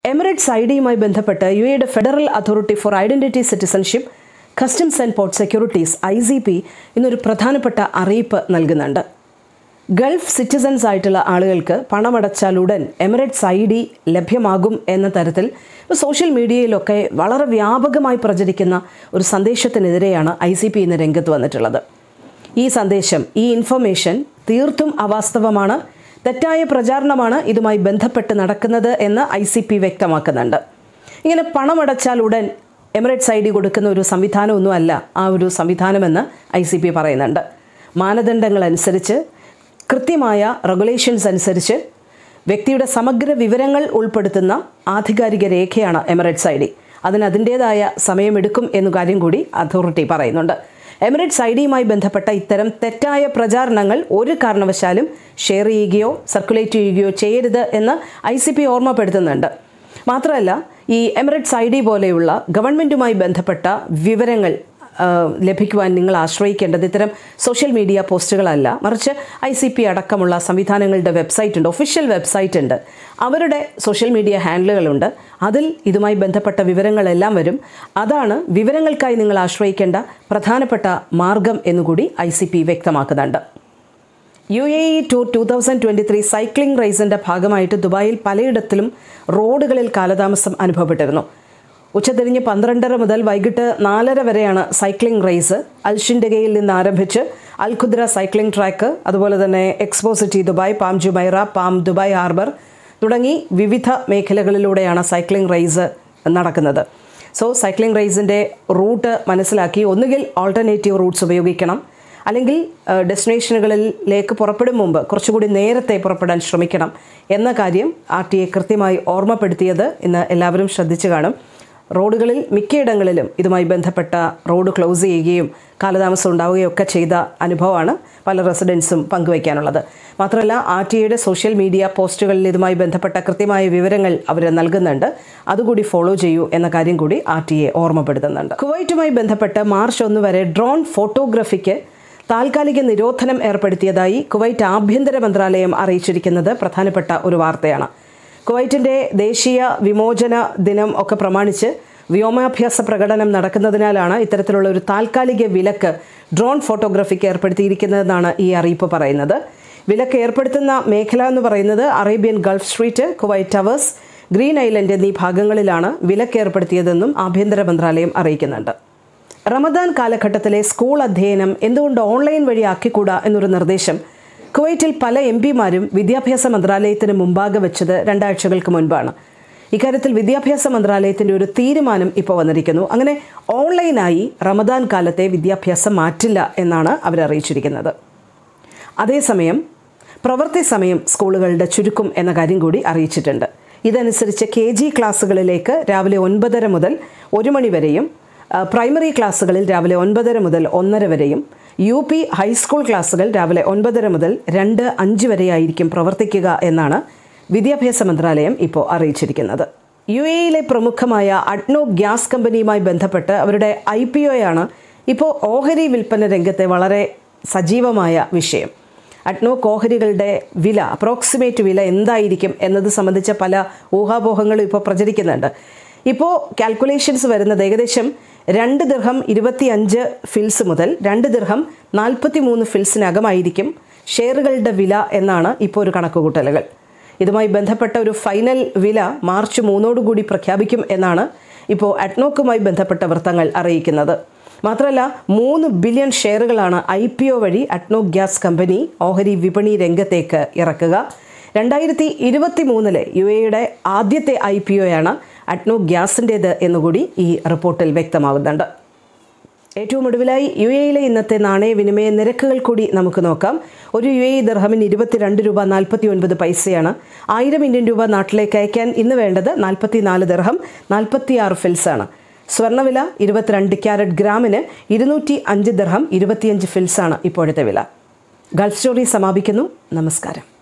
Emirates I ഡിയുമായി ബന്ധപ്പെട്ട് U എയുടെ federal authority for identity citizenship customs and port securities I C P ഇന്നൊരു പ്രധാനപ്പെട്ട അറിയിപ്പ് നൽകുന്നുണ്ട് ഗൾഫ് സിറ്റിസൺസ് ആയിട്ടുള്ള ആളുകൾക്ക് പണമടച്ചാൽ ഉടൻ എമിറേറ്റ്സ് ഐ ഡി ലഭ്യമാകും എന്ന തരത്തിൽ സോഷ്യൽ മീഡിയയിലൊക്കെ വളരെ വ്യാപകമായി പ്രചരിക്കുന്ന ഒരു സന്ദേശത്തിനെതിരെയാണ് ഐ സി പി ഇന്ന് രംഗത്ത് വന്നിട്ടുള്ളത് ഈ സന്ദേശം ഈ ഇൻഫർമേഷൻ തീർത്തും അവാസ്തവമാണ് തെറ്റായ പ്രചാരണമാണ് ഇതുമായി ബന്ധപ്പെട്ട് നടക്കുന്നത് എന്ന് ഐ സി പി വ്യക്തമാക്കുന്നുണ്ട് ഇങ്ങനെ പണമടച്ചാൽ ഉടൻ എമിറേറ്റ്സ് ഐ ഡി കൊടുക്കുന്ന ഒരു സംവിധാനമൊന്നുമല്ല ആ ഒരു സംവിധാനമെന്ന് ഐ സി പി പറയുന്നുണ്ട് മാനദണ്ഡങ്ങൾ അനുസരിച്ച് കൃത്യമായ റെഗുലേഷൻസ് അനുസരിച്ച് വ്യക്തിയുടെ സമഗ്ര വിവരങ്ങൾ ഉൾപ്പെടുത്തുന്ന ആധികാരിക രേഖയാണ് എമിറേറ്റ്സ് ഐ ഡി അതിന് അതിൻ്റേതായ സമയമെടുക്കും എന്നു കാര്യം കൂടി അതോറിറ്റി പറയുന്നുണ്ട് എമിറേറ്റ്സ് ഐ ഡിയുമായി ബന്ധപ്പെട്ട ഇത്തരം തെറ്റായ പ്രചാരണങ്ങൾ ഒരു കാരണവശാലും ഷെയർ ചെയ്യുകയോ സർക്കുലേറ്റ് ചെയ്യുകയോ ചെയ്യരുത് എന്ന് ഐ സി പി ഓർമ്മപ്പെടുത്തുന്നുണ്ട് മാത്രമല്ല ഈ എമിറേറ്റ്സ് ഐ ഡി പോലെയുള്ള ഗവൺമെൻറ്റുമായി ബന്ധപ്പെട്ട വിവരങ്ങൾ ആ, ലഭിക്കുവാൻ നിങ്ങൾ ആശ്രയിക്കേണ്ടത് ഇത്തരം സോഷ്യൽ മീഡിയ പോസ്റ്റുകളല്ല മറിച്ച് ഐ സി പി അടക്കമുള്ള സംവിധാനങ്ങളുടെ വെബ്സൈറ്റ് ഉണ്ട് ഒഫീഷ്യൽ വെബ്സൈറ്റ് ഉണ്ട് അവരുടെ സോഷ്യൽ മീഡിയ ഹാൻഡിലുകളുണ്ട് അതിൽ ഇതുമായി ബന്ധപ്പെട്ട വിവരങ്ങളെല്ലാം വരും അതാണ് വിവരങ്ങൾക്കായി നിങ്ങൾ ആശ്രയിക്കേണ്ട പ്രധാനപ്പെട്ട മാർഗം എന്നുകൂടി ഐ സി പി വ്യക്തമാക്കുന്നുണ്ട് U A E tour two thousand twenty three cycling റേസിൻ്റെ ഭാഗമായിട്ട് ദുബായിൽ പലയിടത്തിലും റോഡുകളിൽ കാലതാമസം അനുഭവപ്പെട്ടിരുന്നു ഉച്ചതിരിഞ്ഞ് പന്ത്രണ്ടര മുതൽ വൈകിട്ട് നാലര വരെയാണ് സൈക്ലിംഗ് റേസ് അൽഷിൻഡഗയിൽ നിന്ന് ആരംഭിച്ച് അൽഖുദ്ര സൈക്ലിംഗ് ട്രാക്ക് അതുപോലെ തന്നെ expo city Dubai Palm Jumeirah Palm Dubai harbour തുടങ്ങി വിവിധ മേഖലകളിലൂടെയാണ് സൈക്ലിംഗ് റേസ് നടക്കുന്നത് സോ സൈക്ലിംഗ് റേസിൻ്റെ റൂട്ട് മനസ്സിലാക്കി ഒന്നുകിൽ ഓൾട്ടർനേറ്റീവ് റൂട്ട്സ് ഉപയോഗിക്കണം അല്ലെങ്കിൽ ഏഹ്, ഡെസ്റ്റിനേഷനുകളിലേക്ക് പുറപ്പെടും മുമ്പ് കുറച്ചുകൂടി നേരത്തെ പുറപ്പെടാൻ ശ്രമിക്കണം എന്ന കാര്യം ആർ ടി എ കൃത്യമായി ഓർമ്മപ്പെടുത്തിയത് ഇന്ന് എല്ലാവരും ശ്രദ്ധിച്ചു കാണും റോഡുകളിൽ മിക്കയിടങ്ങളിലും ഇതുമായി ബന്ധപ്പെട്ട റോഡ് ക്ലോസ് ചെയ്യുകയും കാലതാമസം ഉണ്ടാവുകയും ഒക്കെ ചെയ്ത അനുഭവമാണ് പല റെസിഡൻസും പങ്കുവയ്ക്കാനുള്ളത് മാത്രമല്ല ആർ ടി എയുടെ സോഷ്യൽ മീഡിയ പോസ്റ്റുകളിൽ ഇതുമായി ബന്ധപ്പെട്ട കൃത്യമായ വിവരങ്ങൾ അവർ നൽകുന്നുണ്ട് അതുകൂടി ഫോളോ ചെയ്യൂ എന്ന കാര്യം കൂടി ആർ ടി എ ഓർമ്മപ്പെടുത്തുന്നുണ്ട് കുവൈറ്റുമായി ബന്ധപ്പെട്ട് മാർച്ച് ഒന്ന് വരെ ഡ്രോൺ ഫോട്ടോഗ്രഫിക്ക് താൽക്കാലിക നിരോധനം ഏർപ്പെടുത്തിയതായി കുവൈറ്റ് ആഭ്യന്തര മന്ത്രാലയം അറിയിച്ചിരിക്കുന്നത് പ്രധാനപ്പെട്ട ഒരു വാർത്തയാണ് കുവൈറ്റിൻ്റെ ദേശീയ വിമോചന ദിനം ഒക്കെ പ്രമാണിച്ച് വ്യോമാഭ്യാസ പ്രകടനം നടക്കുന്നതിനാലാണ് ഇത്തരത്തിലുള്ള ഒരു താൽക്കാലിക വിലക്ക് ഡ്രോൺ ഫോട്ടോഗ്രഫിക്ക് ഏർപ്പെടുത്തിയിരിക്കുന്നതെന്നാണ് ഈ അറിയിപ്പ് പറയുന്നത് വിലക്ക് ഏർപ്പെടുത്തുന്ന മേഖല എന്ന് പറയുന്നത് Arabian Gulf Street Kuwait Towers Green Island എന്നീ ഭാഗങ്ങളിലാണ് വിലക്ക് ഏർപ്പെടുത്തിയതെന്നും ആഭ്യന്തര മന്ത്രാലയം അറിയിക്കുന്നുണ്ട് റമദാൻ കാലഘട്ടത്തിലെ സ്കൂൾ അധ്യയനം എന്തുകൊണ്ട് ഓൺലൈൻ വഴി ആക്കിക്കൂടാ എന്നൊരു നിർദ്ദേശം കുവൈറ്റിൽ പല എം പിമാരും വിദ്യാഭ്യാസ മന്ത്രാലയത്തിന് മുമ്പാകെ വെച്ചത് രണ്ടാഴ്ചകൾക്ക് മുൻപാണ് ഇക്കാര്യത്തിൽ വിദ്യാഭ്യാസ മന്ത്രാലയത്തിൻ്റെ ഒരു തീരുമാനം ഇപ്പോൾ വന്നിരിക്കുന്നു അങ്ങനെ ഓൺലൈനായി റമദാൻ കാലത്തെ വിദ്യാഭ്യാസം മാറ്റില്ല എന്നാണ് അവർ അറിയിച്ചിരിക്കുന്നത് അതേസമയം പ്രവൃത്തി സമയം സ്കൂളുകളുടെ ചുരുക്കും എന്ന കാര്യം കൂടി അറിയിച്ചിട്ടുണ്ട് ഇതനുസരിച്ച് കെ ജി ക്ലാസ്സുകളിലേക്ക് രാവിലെ ഒൻപതര മുതൽ ഒരു മണി വരെയും ആ, പ്രൈമറി ക്ലാസ്സുകളിൽ രാവിലെ ഒൻപതര മുതൽ ഒന്നര വരെയും യു പി ഹൈസ്കൂൾ ക്ലാസ്സുകൾ രാവിലെ ഒൻപതര മുതൽ രണ്ട് അഞ്ച് വരെയായിരിക്കും പ്രവർത്തിക്കുക എന്നാണ് വിദ്യാഭ്യാസ മന്ത്രാലയം ഇപ്പോൾ അറിയിച്ചിരിക്കുന്നത് യു എയിലെ പ്രമുഖമായ അഡ്നോ ഗ്യാസ് കമ്പനിയുമായി ബന്ധപ്പെട്ട് അവരുടെ ഐ പി ഒയാണ് ഇപ്പോൾ ഓഹരി വിൽപ്പന രംഗത്തെ വളരെ സജീവമായ വിഷയം അഡ്നോ ഓഹരികളുടെ വില അപ്രോക്സിമേറ്റ് വില എന്തായിരിക്കും എന്നത് സംബന്ധിച്ച പല ഊഹാപോഹങ്ങളും ഇപ്പോൾ പ്രചരിക്കുന്നുണ്ട് ഇപ്പോൾ കാൽക്കുലേഷൻസ് വരുന്നത് ഏകദേശം രണ്ട് ദിർഹം ഇരുപത്തിയഞ്ച് ഫിൽസ് മുതൽ രണ്ട് ദിർഹം നാൽപ്പത്തി മൂന്ന് ഫിൽസിനകമായിരിക്കും ഷെയറുകളുടെ വില എന്നാണ് ഇപ്പോൾ ഒരു കണക്കുകൂട്ടലുകൾ ഇതുമായി ബന്ധപ്പെട്ട ഒരു ഫൈനൽ വില മാർച്ച് മൂന്നോടുകൂടി പ്രഖ്യാപിക്കും എന്നാണ് ഇപ്പോൾ അഡ്നോക്കുമായി ബന്ധപ്പെട്ട വൃത്തങ്ങൾ അറിയിക്കുന്നത് മാത്രമല്ല മൂന്ന് ബില്യൺ ഷെയറുകളാണ് ഐ പി ഒ വഴി അഡ്നോ ഗ്യാസ് കമ്പനി ഓഹരി വിപണി രംഗത്തേക്ക് ഇറക്കുക രണ്ടായിരത്തി ഇരുപത്തി മൂന്നിലെ യു എയുടെ ആദ്യത്തെ ഐ പി ഒയാണ് അഡ്നോ ഗ്യാസിൻ്റേത് എന്നുകൂടി ഈ റിപ്പോർട്ടിൽ വ്യക്തമാകുന്നുണ്ട് ഏറ്റവും ഒടുവിലായി യു എയിലെ ഇന്നത്തെ നാണയവിനിമയ നിരക്കുകൾ കൂടി നമുക്ക് നോക്കാം ഒരു യു എ ദർഹമിന് ഇരുപത്തിരണ്ട് രൂപ നാൽപ്പത്തി ഒൻപത് പൈസയാണ് ആയിരം ഇന്ത്യൻ രൂപ നാട്ടിലേക്ക് അയക്കാൻ ഇന്ന് വേണ്ടത് നാൽപ്പത്തി നാല് ദർഹം നാൽപ്പത്തി ആറ് ഫിൽസാണ് സ്വർണ്ണവില ഇരുപത്തിരണ്ട് ക്യാരറ്റ് ഗ്രാമിന് ഇരുന്നൂറ്റി അഞ്ച് ദർഹം ഇരുപത്തിയഞ്ച് ഫിൽസാണ് ഇപ്പോഴത്തെ വില ഗൾഫ് സ്റ്റോറി സമാപിക്കുന്നു നമസ്കാരം